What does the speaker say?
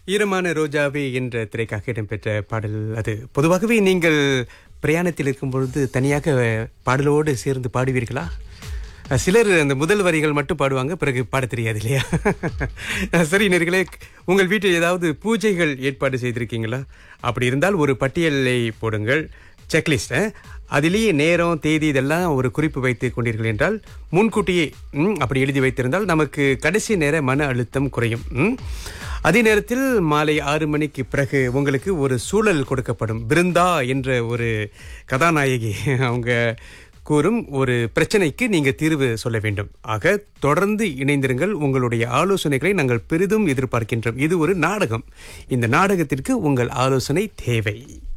ஈரமான ரோஜாவே என்ற திரைக்காக இடம்பெற்ற பாடல் அது பொதுவாகவே நீங்கள் பிரயாணத்தில் இருக்கும் பொழுது தனியாக பாடலோடு சேர்ந்து பாடுவீர்களா அஹ், சிலர் அந்த முதல் வரிகள் மட்டும் பாடுவாங்க பிறகு பாட தெரியாது இல்லையா அஹ், சரி நேர்களே உங்கள் வீட்டில் ஏதாவது பூஜைகள் ஏற்பாடு செய்திருக்கீங்களா அப்படி இருந்தால் ஒரு பட்டியலை போடுங்கள் செக்லிஸ்ட் அதிலேயே நேரம் தேதி இதெல்லாம் ஒரு குறிப்பு வைத்து கொண்டீர்கள் என்றால் முன்கூட்டியே ம், அப்படி எழுதி வைத்திருந்தால் நமக்கு கடைசி நேர மன அழுத்தம் குறையும் ம். அதே நேரத்தில் மாலை ஆறு மணிக்கு பிறகு உங்களுக்கு ஒரு சூழல் கொடுக்கப்படும் பிருந்தா என்ற ஒரு கதாநாயகி அவங்க கூறும் ஒரு பிரச்சனைக்கு நீங்க தீர்வு சொல்ல வேண்டும் ஆக தொடர்ந்து இணைந்திருங்கள் உங்களுடைய ஆலோசனைகளை நாங்கள் பெரிதும் எதிர்பார்க்கின்றோம் இது ஒரு நாடகம் இந்த நாடகத்திற்கு உங்கள் ஆலோசனை தேவை